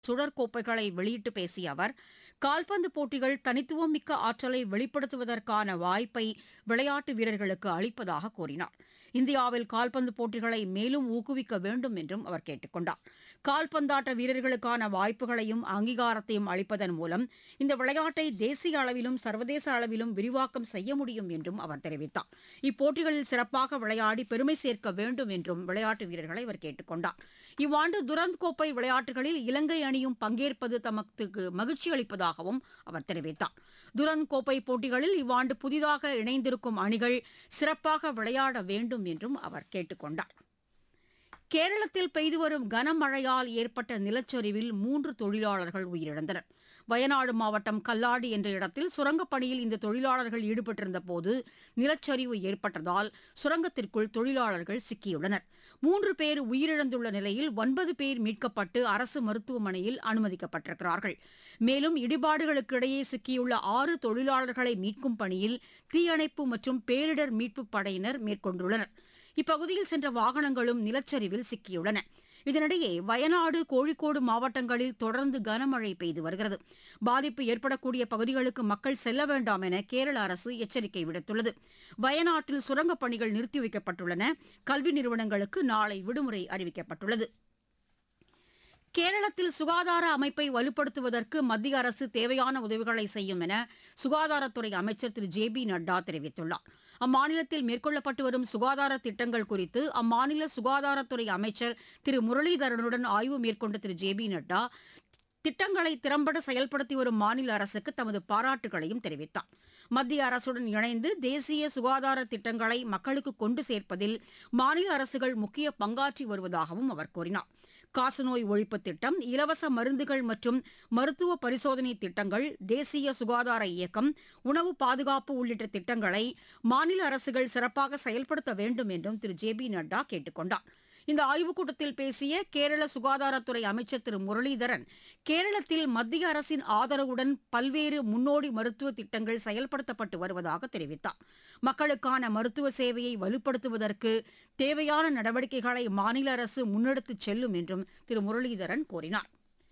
சுழற்கோப்பைகளை வெளியிட்டு பேசிய அவர் கால்பந்து போட்டிகள் தனித்துவம் மிக்க ஆற்றலை வெளிப்படுத்துவதற்கான வாய்ப்பை விளையாட்டு வீரர்களுக்கு அளிப்பதாக கூறினார் இந்தியாவில் கால்பந்து போட்டிகளை மேலும் ஊக்குவிக்க வேண்டும் என்றும் அவர் கேட்டுக் கொண்டார் கால்பந்தாட்ட வீரர்களுக்கான வாய்ப்புகளையும் அங்கீகாரத்தையும் அளிப்பதன் மூலம் இந்த விளையாட்டை தேசிய அளவிலும் சர்வதேச அளவிலும் விரிவாக்கம் செய்ய முடியும் என்றும் அவர் தெரிவித்தார் இப்போட்டிகளில் சிறப்பாக விளையாடி பெருமை சேர்க்க வேண்டும் என்றும் விளையாட்டு வீரர்களை அவர் கேட்டுக் கொண்டார் இவ்வாண்டு துரந்த் கோப்பை விளையாட்டுகளில் இலங்கை அணியும் பங்கேற்பது தமக்கு மகிழ்ச்சி அளிப்பதாகவும் அவர் தெரிவித்தார் துரந்த் கோப்பை போட்டிகளில் இவ்வாண்டு புதிதாக இணைந்திருக்கும் அணிகள் சிறப்பாக விளையாட வேண்டும் என்றும் அவர் கேட்டுக் கொண்டார் கேரளத்தில் பெய்து வரும் கனமழையால் ஏற்பட்ட நிலச்சரிவில் மூன்று தொழிலாளர்கள் உயிரிழந்தனர் வயநாடு மாவட்டம் கல்லாடி என்ற இடத்தில் சுரங்கப் பணியில் இந்த தொழிலாளர்கள் ஈடுபட்டிருந்த போது நிலச்சரிவு ஏற்பட்டதால் சுரங்கத்திற்குள் தொழிலாளர்கள் சிக்கியுள்ளனர் மூன்று பேர் உயிரிழந்துள்ள நிலையில் ஒன்பது பேர் மீட்கப்பட்டு அரசு மருத்துவமனையில் அனுமதிக்கப்பட்டிருக்கிறார்கள் மேலும் இடிபாடுகளுக்கு இடையே சிக்கியுள்ள ஆறு தொழிலாளர்களை மீட்கும் பணியில் தீயணைப்பு மற்றும் பேரிடர் மீட்புப் படையினர் மேற்கொண்டுள்ளனர் இப்பகுதியில் சென்ற வாகனங்களும் நிலச்சரிவில் சிக்கியுள்ளன இதனிடையே வயநாடு கோழிக்கோடு மாவட்டங்களில் தொடர்ந்து கனமழை பெய்து வருகிறது பாதிப்பு ஏற்படக்கூடிய பகுதிகளுக்கு மக்கள் செல்ல வேண்டாம் என கேரள அரசு எச்சரிக்கை விடுத்துள்ளது வயநாட்டில் சுரங்கப் பணிகள் நிறுத்தி வைக்கப்பட்டுள்ளன கல்வி நிறுவனங்களுக்கு நாளை விடுமுறை அறிவிக்கப்பட்டுள்ளது கேரளத்தில் சுகாதார அமைப்பை வலுப்படுத்துவதற்கு மத்திய அரசு தேவையான உதவிகளை செய்யும் என சுகாதாரத்துறை அமைச்சர் திரு ஜே பி நட்டா தெரிவித்துள்ளார் அம்மாநிலத்தில் மேற்கொள்ளப்பட்டு வரும் சுகாதார திட்டங்கள் குறித்து அம்மாநில சுகாதாரத்துறை அமைச்சர் திரு முரளிதரனுடன் ஆய்வு மேற்கொண்ட திரு ஜே பி நட்டா திட்டங்களை திறம்பட செயல்படுத்தி வரும் மாநில அரசுக்கு தமது பாராட்டுகளையும் தெரிவித்தார் மத்திய அரசுடன் இணைந்து தேசிய சுகாதார திட்டங்களை மக்களுக்கு கொண்டு சேர்ப்பதில் மாநில அரசுகள் முக்கிய பங்காற்றி வருவதாகவும் அவர் கூறினார் காசநோய் ஒழிப்பு திட்டம் இலவச மருந்துகள் மற்றும் மருத்துவ பரிசோதனை திட்டங்கள் தேசிய சுகாதார இயக்கம் உணவு பாதுகாப்பு உள்ளிட்ட திட்டங்களை மாநில அரசுகள் சிறப்பாக செயல்படுத்த வேண்டும் என்றும் திரு ஜே பி நட்டா கேட்டுக் கொண்டார் இந்த ஆய்வுக் கூட்டத்தில் பேசிய கேரள சுகாதாரத்துறை அமைச்சர் திரு முரளிதரன் கேரளத்தில் மத்திய அரசின் ஆதரவுடன் பல்வேறு முன்னோடி மருத்துவ திட்டங்கள் செயல்படுத்தப்பட்டு வருவதாக தெரிவித்தார் மக்களுக்கான மருத்துவ சேவையை வலுப்படுத்துவதற்கு தேவையான நடவடிக்கைகளை மாநில அரசு முன்னெடுத்துச் செல்லும் என்றும் திரு முரளிதரன் கூறினார்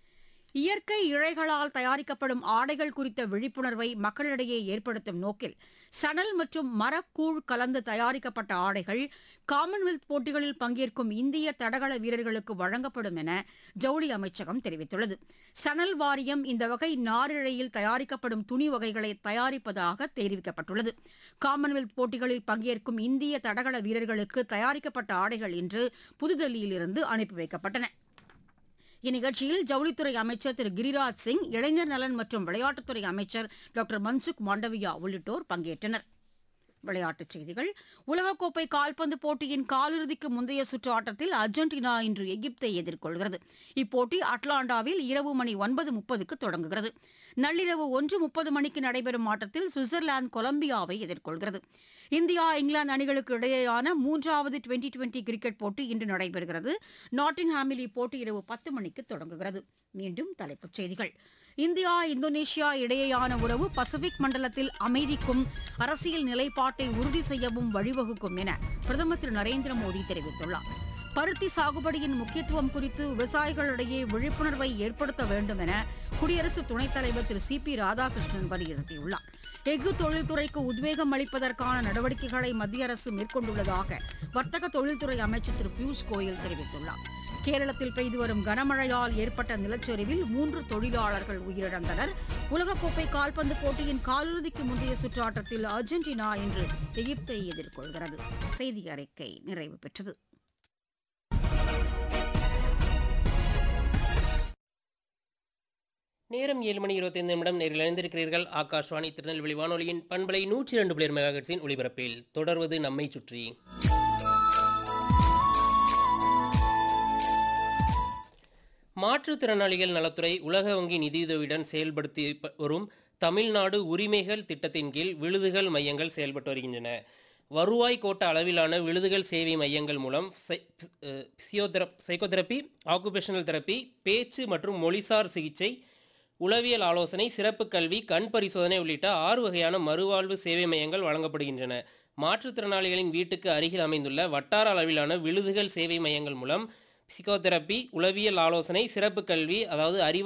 இயற்கை இழைகளால் தயாரிக்கப்படும் ஆடைகள் குறித்த விழிப்புணர்வை மக்களிடையே ஏற்படுத்தும் நோக்கில் சணல் மற்றும் மரக்கூழ் கலந்து தயாரிக்கப்பட்ட ஆடைகள் காமன்வெல்த் போட்டிகளில் பங்கேற்கும் இந்திய தடகள வீரர்களுக்கு வழங்கப்படும் என ஜவுளி அமைச்சகம் தெரிவித்துள்ளது சணல் வாரியம் இந்த வகை நாரிழையில் தயாரிக்கப்படும் துணி வகைகளை தயாரிப்பதாக தெரிவிக்கப்பட்டுள்ளது காமன்வெல்த் போட்டிகளில் பங்கேற்கும் இந்திய தடகள வீரர்களுக்கு தயாரிக்கப்பட்ட ஆடைகள் இன்று புதுதில்லியில் இருந்து அனுப்பி வைக்கப்பட்டன இந்நிகழ்ச்சியில் ஜவுளித்துறை அமைச்சர் திரு கிரிராஜ் சிங் இளைஞர் நலன் மற்றும் விளையாட்டுத்துறை அமைச்சர் டாக்டர் மன்சுக் மாண்டவியா உள்ளிட்டோர் பங்கேற்றனர் விளையாட்டுச் செய்திகள் உலகக்கோப்பை கால்பந்து போட்டியின் காலிறுதிக்கு முந்தைய சுற்று ஆட்டத்தில் அர்ஜென்டினா இன்று எகிப்தை எதிர்கொள்கிறது இப்போட்டி அட்லாண்டாவில் இரவு மணி ஒன்பது முப்பதுக்கு தொடங்குகிறது நள்ளிரவு ஒன்று முப்பது மணிக்கு நடைபெறும் ஆட்டத்தில் சுவிட்சர்லாந்து கொலம்பியாவை எதிர்கொள்கிறது இந்தியா இங்கிலாந்து அணிகளுக்கு இடையேயான மூன்றாவது டுவெண்டி டுவெண்டி கிரிக்கெட் போட்டி இன்று நடைபெறுகிறது நாட்டிங்ஹாமில் இப்போட்டி இரவு பத்து மணிக்கு தொடங்குகிறது மீண்டும் தலைப்புச் செய்திகள் இந்தியா இந்தோனேஷியா இடையேயான உறவு பசிபிக் மண்டலத்தில் அமைதிக்கும் அரசியல் நிலைப்பாட்டை உறுதி செய்யவும் வழிவகுக்கும் என பிரதமர் திரு நரேந்திர மோடி தெரிவித்துள்ளார் பருத்தி சாகுபடியின் முக்கியத்துவம் குறித்து விவசாயிகளிடையே விழிப்புணர்வை ஏற்படுத்த வேண்டும் என குடியரசு துணைத் தலைவர் திரு சி பி ராதாகிருஷ்ணன் வலியுறுத்தியுள்ளார் எஃகு தொழில்துறைக்கு உத்வேகம் அளிப்பதற்கான நடவடிக்கைகளை மத்திய அரசு மேற்கொண்டுள்ளதாக வர்த்தக தொழில்துறை அமைச்சர் திரு பியூஷ் கோயல் தெரிவித்துள்ளார் கேரளத்தில் பெய்து வரும் கனமழையால் ஏற்பட்ட நிலச்சரிவில் மூன்று தொழிலாளர்கள் உயிரிழந்தனர் உலகக்கோப்பை கால்பந்து போட்டியின் காலிறுதிக்கு முந்தைய சுற்று ஆட்டத்தில் அர்ஜென்டினா இன்று எகிப்தை எதிர்கொள்கிறது செய்தி அறிக்கை நிறைவு பெற்றது நேரம் ஏழு மணி இருபத்தைந்து நிமிடம் நேரில் இணைந்திருக்கிறீர்கள் ஆகாஷ்வாணி திருநெல்வேலி வானொலியின் பண்பலை நூற்றி இரண்டு பிளேர் மெகாஹெட்ஸின் ஒளிபரப்பில் தொடர்வது நம்மை சுற்றி மாற்றுத்திறனாளிகள் நலத்துறை உலக வங்கி நிதியுதவியுடன் செயல்படுத்தி ப- வரும் தமிழ்நாடு உரிமைகள் திட்டத்தின் கீழ் விழுதுகள் மையங்கள் செயல்பட்டு வருகின்றன வருவாய் கோட்ட அளவிலான விழுதுகள் சேவை மையங்கள் மூலம் சை- ah physiotherapy psychotherapy occupational therapy பேச்சு மற்றும் மொழிசார் சிகிச்சை உளவியல் ஆலோசனை சிறப்பு கல்வி கண் பரிசோதனை உள்ளிட்ட ஆறு வகையான மறுவாழ்வு சேவை மையங்கள் வழங்கப்படுகின்றன மாற்றுத்திறனாளிகளின் வீட்டுக்கு அருகில் அமைந்துள்ள வட்டார அளவிலான விழுதுகள் சேவை மையங்கள் மூலம் பிசிகோதெரப்பி உளவியல் ஆலோசனை சிறப்பு கல்வி அதாவது அறிவு